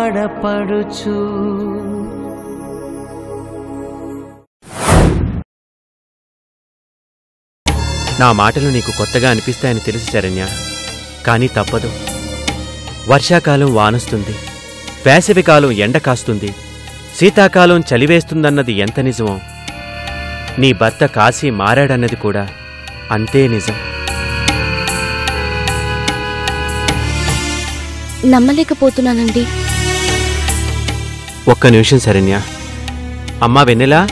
ఆడపడుచు నా మాటలు నీకు కొత్తగా అనిపిస్తాయని తెలుసు శరణ్య కానీ తప్పదు వర్షాకాలం వానొస్తుంది వేసవికాలం ఎండ కాస్తుంది శీతాకాలం చలివేస్తుందన్నది ఎంత నిజమో నీ భర్త కాశీ మారాడన్నది కూడా అంతే నిజం నమ్మలేకపోతున్నానండి ఒక్క నిమిషం శరణ్య అమ్మా వెన్నెలా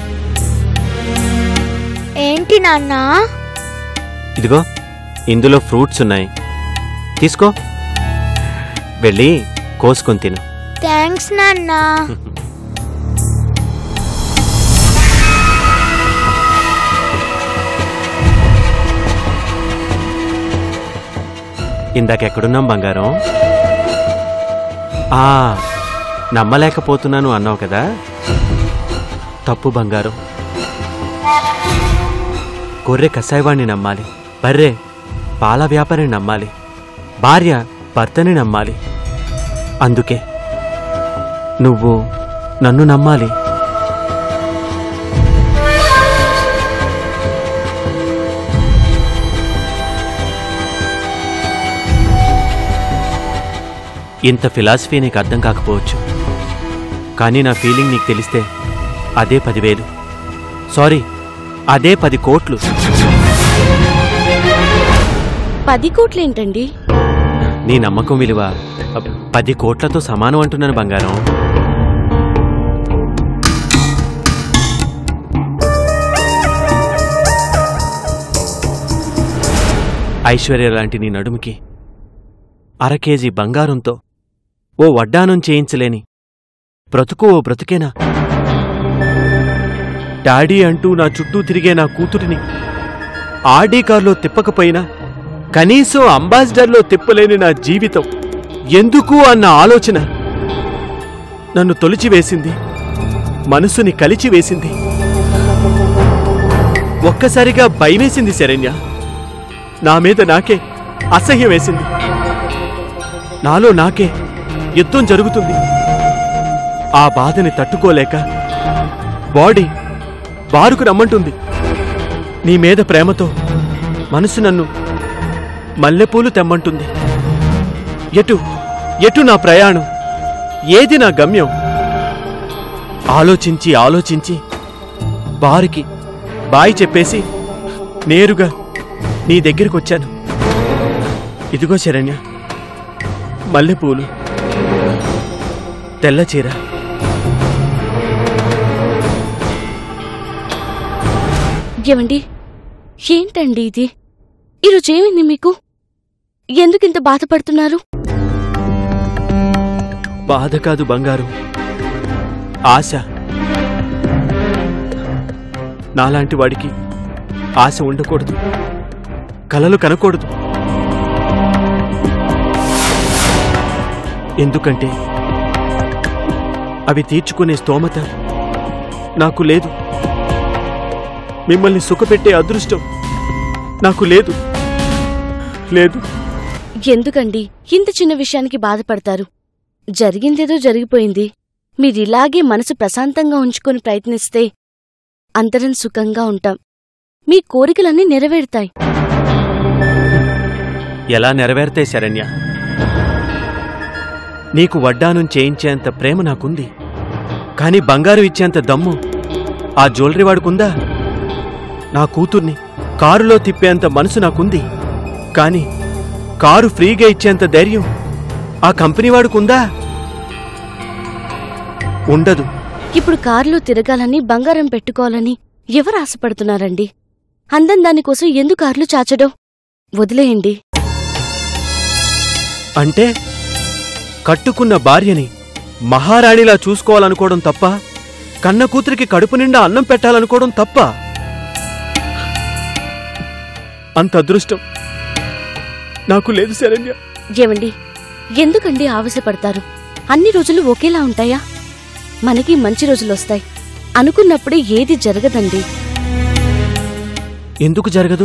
ఏంటి నాన్న ఇదిగో ఇందులో ఫ్రూట్స్ ఉన్నాయి తీసుకో వెళ్ళి కోసుకొని తిను థ్యాంక్స్ నాన్న ఇందాకెక్కడున్నాం బంగారం ఆ నమ్మలేకపోతున్నాను అన్నావు కదా తప్పు బంగారం గొర్రె కసాయివాణ్ణి నమ్మాలి బర్రె పాల వ్యాపారిని నమ్మాలి భార్య భర్తని నమ్మాలి అందుకే నువ్వు నన్ను నమ్మాలి ఇంత ఫిలాసఫీ నీకు అర్థం కాకపోవచ్చు కానీ నా ఫీలింగ్ నీకు తెలిస్తే అదే పదివేలు సారీ అదే పది కోట్లు పది కోట్లేంటండి నీ నమ్మకం విలువ అ, పది కోట్లతో సమానం అంటున్నాను బంగారం ఐశ్వర్య లాంటి నీ నడుముకి అర కేజీ బంగారంతో ఓ వడ్డానం చేయించలేని బ్రతుకు ఓ బ్రతుకేనా డాడీ అంటూ నా చుట్టూ తిరిగే నా కూతురిని ఆర్డీ కారులో తిప్పకపోయినా కనీసం అంబాసిడర్లో తిప్పలేని నా జీవితం ఎందుకు అన్న ఆలోచన నన్ను తొలిచివేసింది మనసుని కలిచివేసింది ఒక్కసారిగా భయమేసింది శరణ్య నా మీద నాకే అసహ్యం వేసింది నాలో నాకే యుద్ధం జరుగుతుంది ఆ బాధని తట్టుకోలేక బాడీ బారుకు రమ్మంటుంది నీ మీద ప్రేమతో మనసు నన్ను మల్లెపూలు తెమ్మంటుంది ఎటు ఎటు నా ప్రయాణం ఏది నా గమ్యం ఆలోచించి ఆలోచించి బారికి బాయి చెప్పేసి నేరుగా నీ దగ్గరికి వచ్చాను ఇదిగో శరణ్య మల్లెపూలు తెల్ల చీర ఏమండి ఏంటండి ఇది ఈరోజు ఏమైంది మీకు ఎందుకింత బాధపడుతున్నారు బాధ కాదు బంగారు ఆశ నాలాంటి వాడికి ఆశ ఉండకూడదు కలలు కనకూడదు ఎందుకంటే అవి తీర్చుకునే స్తోమత నాకు లేదు మిమ్మల్ని సుఖపెట్టే అదృష్టం నాకు లేదు లేదు ఎందుకండి ఇంత చిన్న విషయానికి బాధపడతారు జరిగిందేదో జరిగిపోయింది మీరిలాగే మనసు ప్రశాంతంగా ఉంచుకొని ప్రయత్నిస్తే అందరం సుఖంగా ఉంటాం మీ కోరికలన్నీ నెరవేరుతాయి ఎలా నెరవేర్తే శరణ్య నీకు వడ్డానం చేయించేంత ప్రేమ నాకుంది కాని బంగారం ఇచ్చేంత దమ్ము ఆ జ్యువెలరీ వాడుకుందా నా కూతుర్ని కారులో తిప్పేంత మనసు నాకుంది కాని కారు ఫ్రీగా ఇచ్చేంత ధైర్యం ఆ కంపెనీ వాడుకుందా ఉండదు ఇప్పుడు కారులో తిరగాలని బంగారం పెట్టుకోవాలని ఎవరు ఆశపడుతున్నారండి అందం దానికోసం ఎందుకు కార్లు చాచడం వదిలేయండి అంటే కట్టుకున్న భార్యని మహారాణిలా చూసుకోవాలనుకోవడం తప్ప కన్న కూతురికి కడుపు నిండా అన్నం పెట్టాలనుకోవడం తప్ప అంత అదృష్టం నాకు లేదు శరణ్య ఏమండి ఎందుకండి ఆవేశపడతారు అన్ని రోజులు ఒకేలా ఉంటాయా మనకి మంచి రోజులొస్తాయి అనుకున్నప్పుడే ఏది జరగదండి ఎందుకు జరగదు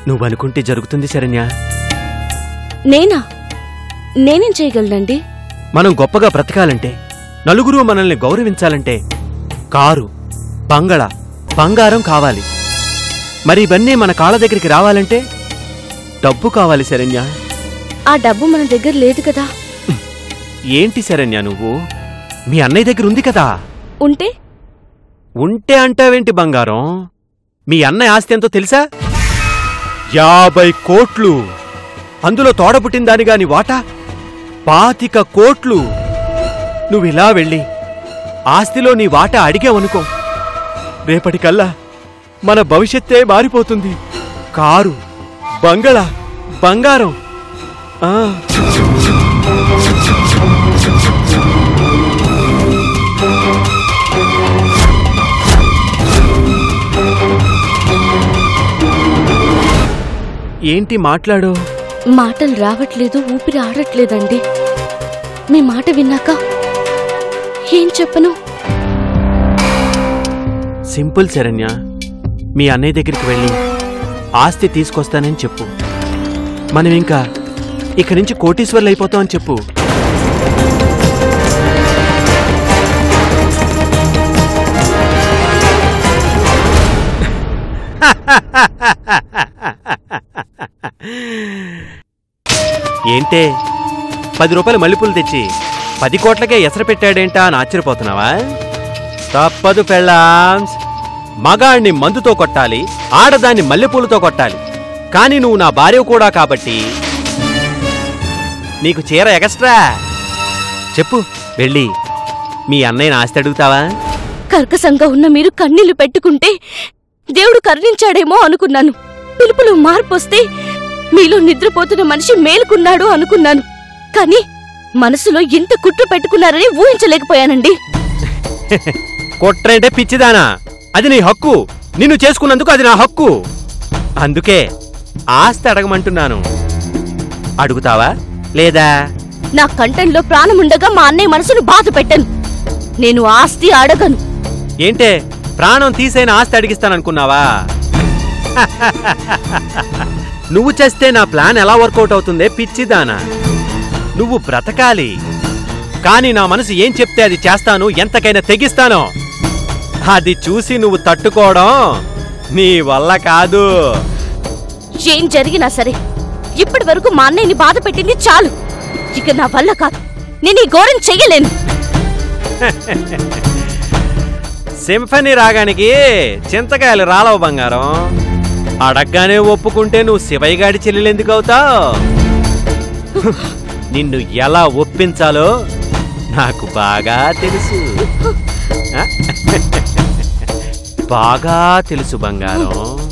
నువ్వనుకుంటే జరుగుతుంది శరణ్య నేనా నేనేం చేయగలనండి మనం గొప్పగా బ్రతకాలంటే నలుగురు మనల్ని గౌరవించాలంటే కారు బంగళ బంగారం కావాలి మరి ఇవన్నీ మన కాళ్ళ దగ్గరికి రావాలంటే డబ్బు కావాలి శరణ్య ఆ డబ్బు మన దగ్గర లేదు కదా ఏంటి శరణ్య నువ్వు మీ అన్నయ్య దగ్గర ఉంది కదా ఉంటే ఉంటే అంటావేంటి బంగారం మీ అన్నయ్య ఆస్తి ఎంతో తెలుసా యాభై కోట్లు అందులో తోడబుట్టిన దాని గాని వాటా పాతిక కోట్లు నువ్విలా వెళ్ళి ఆస్తిలో నీ వాటా అడిగావనుకో రేపటికల్లా మన భవిష్యత్తే మారిపోతుంది కారు బంగళా బంగారం ఆ ఏంటి మాట్లాడు మాటలు రావట్లేదు ఊపిరి ఆడట్లేదండి మీ మాట విన్నాక ఏం చెప్పను సింపుల్ శరణ్య మీ అన్నయ్య దగ్గరికి వెళ్ళి ఆస్తి తీసుకొస్తానని చెప్పు మనం ఇంకా ఇక్కడి నుంచి కోటీశ్వర్లు అయిపోతామని చెప్పు ఏంటే పది రూపాయలు మల్లెపూలు తెచ్చి పది కోట్లకే ఎసరు పెట్టాడేంటా అని ఆశ్చర్యపోతున్నావా తప్పదు పెళ్ళాంస్ మగాణ్ణి మందుతో కొట్టాలి ఆడదాన్ని మల్లెపూలతో కొట్టాలి కానీ నువ్వు నా భార్య కూడా కాబట్టి నీకు చీర ఎగస్ట్రా చెప్పు వెళ్ళి మీ అన్నయ్యని ఆస్తి అడుగుతావా కర్కసంగా ఉన్న మీరు కన్నీళ్లు పెట్టుకుంటే దేవుడు కరుణించాడేమో అనుకున్నాను పిలుపులో మార్పొస్తే మీలో నిద్రపోతున్న మనిషి మేలుకున్నాడు అనుకున్నాను కానీ మనసులో ఇంత కుట్ర పెట్టుకున్నారని ఊహించలేకపోయానండి కొట్రంటే పిచ్చిదానా అది నీ హక్కు నిన్ను చేసుకున్నందుకు అది నా హక్కు అందుకే ఆస్తి అడగమంటున్నాను అడుగుతావా లేదా నా కంఠంలో ప్రాణముండగా మా అన్నయ్య మనసును బాధ పెట్టను నేను ఆస్తి అడగను ఏంటే ప్రాణం తీసైన ఆస్తి అడిగిస్తాననుకున్నావా నువ్వు చేస్తే నా ప్లాన్ ఎలా వర్కౌట్ అవుతుందే పిచ్చిదానా నువ్వు బ్రతకాలి కానీ నా మనసు ఏం చెప్తే అది చేస్తాను ఎంతకైనా తెగిస్తాను అది చూసి నువ్వు తట్టుకోవడం నీ వల్ల కాదు ఏం జరిగినా సరే ఇప్పటి వరకు మా అన్నయ్యని బాధ పెట్టింది చాలు ఇక నా వల్ల కాదు నేను ఈ ఘోరం చెయ్యలేను సింఫనీ రాగానికి చింతకాయలు రాలవు బంగారం అడగ్గానే ఒప్పుకుంటే నువ్వు శివయ్య గాడి చెల్లెలెందుకు అవుతావు నిన్ను ఎలా ఒప్పించాలో నాకు బాగా తెలుసు ఆ? బాగా తెలుసు బంగారం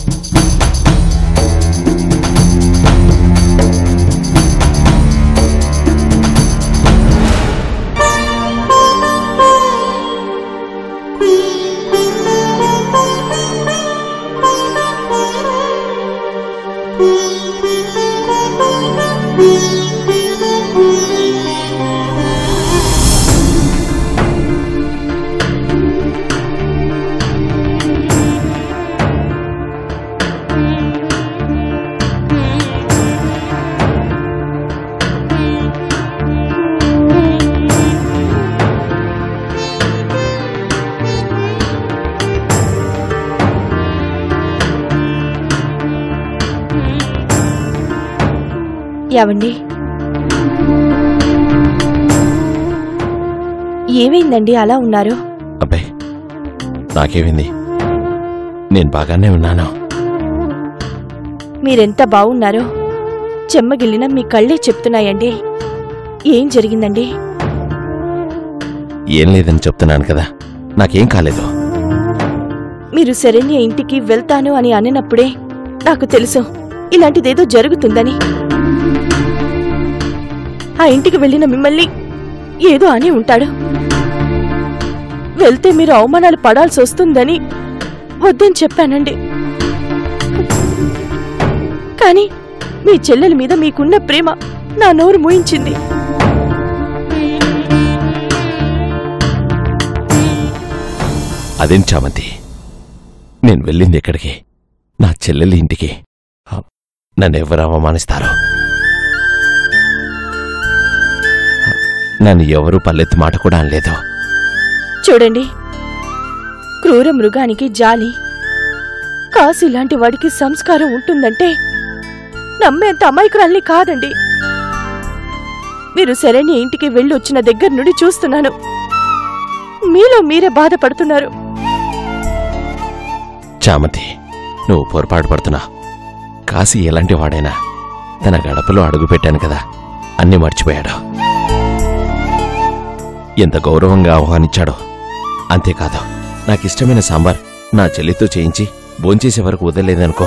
ఏవండి ఏమైందండి అలా ఉన్నారు అబ్బాయి నాకేమైంది నేను బాగానే ఉన్నాను మీరెంత బాగున్నారో చెమ్మగిల్లిన మీ కళ్ళే చెప్తున్నాయండి ఏం జరిగిందండి ఏం లేదని చెప్తున్నాను కదా నాకేం కాలేదు మీరు శరణ్య ఇంటికి వెళ్తాను అని అనినప్పుడే నాకు తెలుసు ఇలాంటిదేదో జరుగుతుందని ఆ ఇంటికి వెళ్ళిన మిమ్మల్ని ఏదో అని ఉంటాడు వెళ్తే మీరు అవమానాలు పడాల్సి వస్తుందని వద్దని చెప్పానండి కానీ మీ చెల్లెల మీద మీకున్న ప్రేమ నా నోరు మూయించింది అదేం చామంతి నేను వెళ్ళింది ఎక్కడికి నా చెల్లెలి ఇంటికి ఆ, నన్ను ఎవరు అవమానిస్తారో ఆ, నన్ను ఎవరూ పల్లెత్తి మాట కూడా అనలేదు చూడండి క్రూర మృగానికి జాలి కాశీ లాంటి వాడికి సంస్కారం ఉంటుందంటే నమ్మేంత అమాయకురాల్ని కాదండి మీరు శరణ్య ఇంటికి వెళ్ళి వచ్చిన దగ్గర నుండి చూస్తున్నాను మీలో మీరే బాధపడుతున్నారు చామంతి నువ్వు పొరపాటు పడుతున్నా కాశీ ఎలాంటి వాడైనా తన గడపలో అడుగు పెట్టాను కదా అన్నీ మర్చిపోయాడు ఎంత గౌరవంగా ఆహ్వానించాడో అంతేకాదు నాకిష్టమైన సాంబార్ నా చెల్లితో చేయించి భోంచేసే వరకు వదలలేదనుకో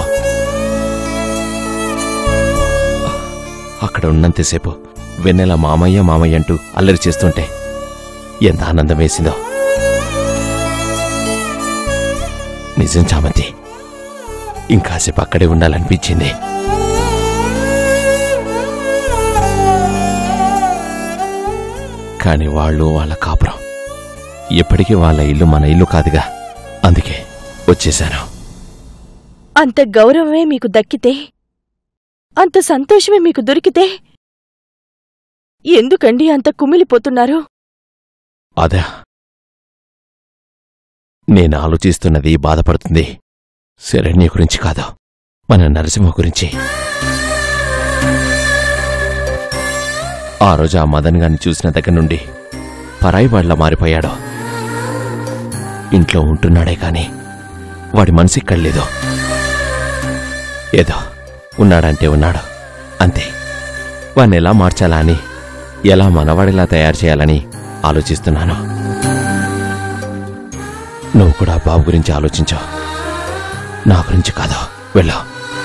అక్కడ ఉన్నంతసేపు వెన్నెల మామయ్య మామయ్య అంటూ అల్లరి చేస్తుంటే ఎంత ఆనందం వేసిందో నిజం చామంతి ఇంకాసేపు అక్కడే ఉండాలనిపించింది కాని వాళ్ళు వాళ్ళ కాపురం ఎప్పటికీ వాళ్ళ ఇల్లు మన ఇల్లు కాదుగా అందుకే వచ్చేశాను అంత గౌరవమే మీకు దక్కితే అంత సంతోషమే మీకు దొరికితే ఎందుకండి అంత కుమిలిపోతున్నారు అదా నేను ఆలోచిస్తున్నది బాధపడుతుంది శరణ్య గురించి కాదు మన నరసింహ గురించి ఆ రోజు ఆ మదన్ గారిని చూసిన దగ్గర నుండి పరాయి వాళ్ళ మారిపోయాడు ఇంట్లో ఉంటున్నాడే కాని వాడి మనసు ఇక్కడ లేదు ఏదో ఉన్నాడంటే ఉన్నాడు అంతే వాణ్ణి ఎలా మార్చాలా అని ఎలా మనవాడిలా తయారు చేయాలని ఆలోచిస్తున్నాను నువ్వు కూడా బాబు గురించి ఆలోచించావు నా గురించి కాదు వెళ్ళావు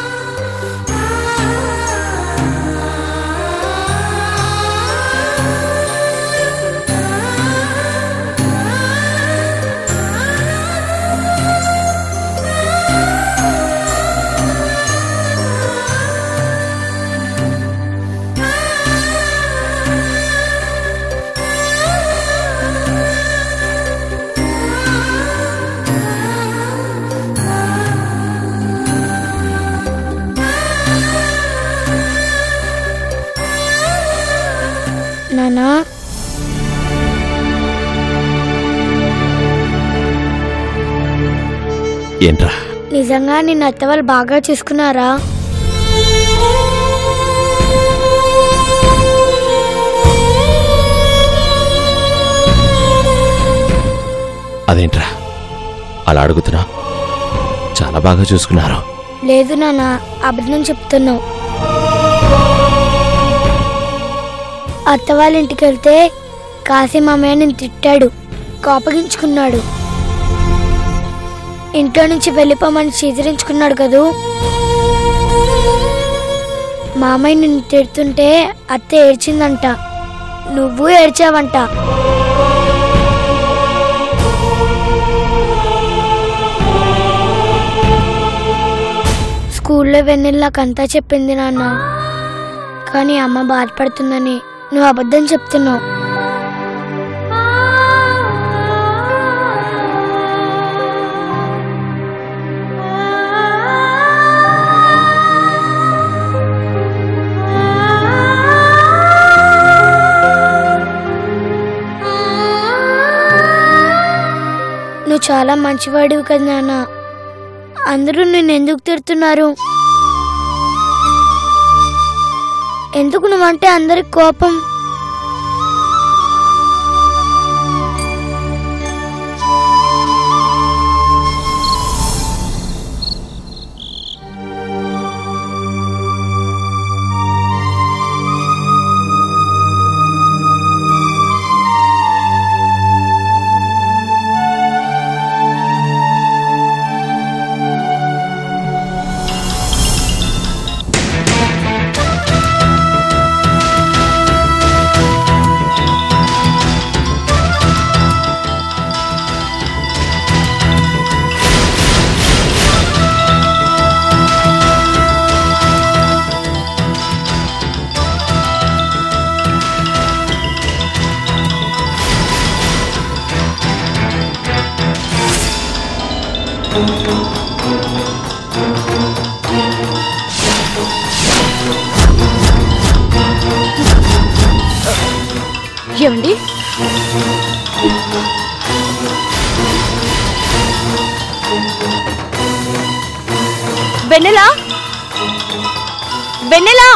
నానా ఏంట్రా నిజంగా నిన్న అత్త వాళ్ళు బాగా చూసుకున్నారా అదేంట్రా అలా అడుగుతున్నా చాలా బాగా చూసుకున్నారు లేదు నాన్న అబద్ధం చెప్తున్నావు అత్త వాళ్ళ ఇంటికి వెళ్తే కాశీ మామయ్య నేను తిట్టాడు కోపగించుకున్నాడు ఇంట్లో నుంచి వెళ్ళిపోమని చీదరించుకున్నాడు కదూ మామయ్య నిన్ను తిడుతుంటే అత్త ఏడ్చిందంట నువ్వు ఏడ్చావంట స్కూల్లో వెన్నెల నాకంతా చెప్పింది నాన్న కానీ అమ్మ బాధపడుతుందని నువ్వు అబద్ధం చెప్తున్నావు నువ్వు చాలా మంచివాడివి కదా నాన్న అందరూ నిన్ను ఎందుకు తిడుతున్నారు ఎందుకు నువ్వంటే అందరికి కోపం ఏమండి వెన్నెలా వెన్నెలా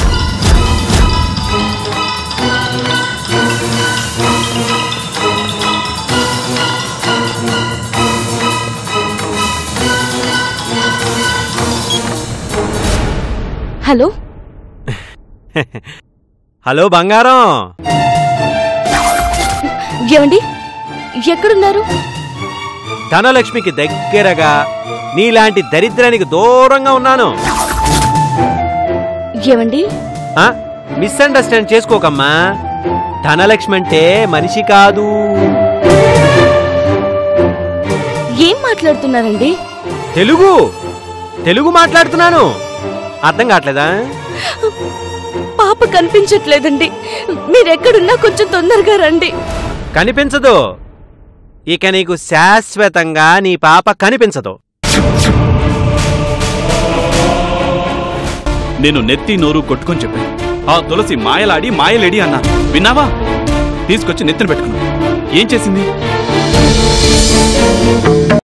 హలో హలో బంగారం ఏమండి ఎక్కడున్నారు ధనలక్ష్మికి దగ్గరగా నీలాంటి దరిద్రానికి దూరంగా ఉన్నాను ఏమండి ఆ మిస్అండర్స్టాండ్ చేసుకోకమ్మా ధనలక్ష్మి అంటే మనిషి కాదు ఏం మాట్లాడుతున్నారండి తెలుగు తెలుగు మాట్లాడుతున్నాను అర్థం కావట్లేదా పాప కనిపించట్లేదండి మీరెక్కడున్నా కొంచెం తొందరగా రండి కనిపించదు ఇక నీకు శాశ్వతంగా నీ పాప కనిపించదు నేను నెత్తి నోరు కొట్టుకొని చెప్పాను ఆ తులసి మాయలాడి మాయలేడి అన్నా విన్నావా తీసుకొచ్చి నెత్తిన పెట్టుకున్నావు ఏం చేసింది